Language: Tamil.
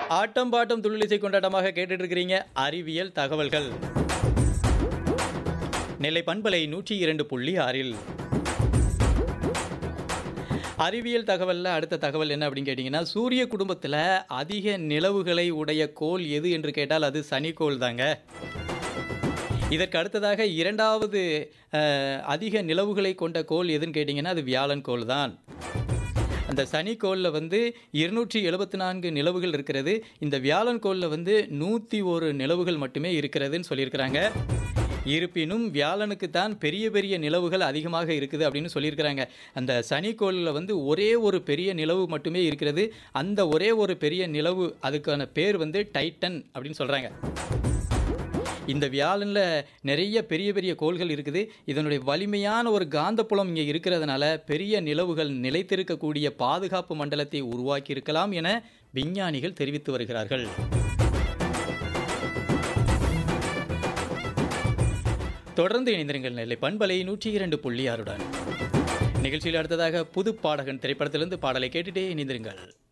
ஆட்டம் பாட்டம் துள்ளிசை கொண்டாட்டமாக கேட்டுட்டு இருக்கிறீங்க அறிவியல் தகவல்கள் நெல்லை பண்பலை நூற்றி இரண்டு புள்ளி ஆறில் அறிவியல் தகவலில் அடுத்த தகவல் என்ன அப்படின்னு கேட்டிங்கன்னா சூரிய குடும்பத்தில் அதிக நிலவுகளை உடைய கோள் எது என்று கேட்டால் அது சனிக்கோள் தாங்க இதற்கு அடுத்ததாக இரண்டாவது அஹ், அதிக நிலவுகளை கொண்ட கோள் எதுன்னு கேட்டிங்கன்னா அது வியாழன் கோள் தான் அந்த சனிக்கோளில் வந்து இருநூற்றி எழுபத்தி நான்கு நிலவுகள் இருக்கிறது இந்த வியாழன் கோளில் வந்து நூற்றி ஒரு நிலவுகள் மட்டுமே இருக்கிறதுன்னு சொல்லியிருக்கிறாங்க இருப்பினும் வியாழனுக்கு தான் பெரிய பெரிய நிலவுகள் அதிகமாக இருக்குது அப்படின்னு சொல்லியிருக்கிறாங்க அந்த சனிக்கோளில் வந்து ஒரே ஒரு பெரிய நிலவு மட்டுமே இருக்கிறது அந்த ஒரே ஒரு பெரிய நிலவு அதுக்கான பேர் வந்து டைட்டன் அப்படின்னு சொல்கிறாங்க இந்த வியாழனில் நிறைய பெரிய பெரிய கோள்கள் இருக்குது இதனுடைய வலிமையான ஒரு காந்தப்புலம் இங்கே இருக்கிறதுனால பெரிய நிலவுகள் நிலைத்திருக்கக்கூடிய பாதுகாப்பு மண்டலத்தை உருவாக்கி இருக்கலாம் என விஞ்ஞானிகள் தெரிவித்து வருகிறார்கள் தொடர்ந்து இணைந்திருங்கள் நெல்லை பண்பலை நூற்றி இரண்டு புள்ளி ஆறுடன் நிகழ்ச்சியில் அடுத்ததாக புது பாடகன் திரைப்படத்திலிருந்து பாடலை கேட்டுட்டே இணைந்திருங்கள்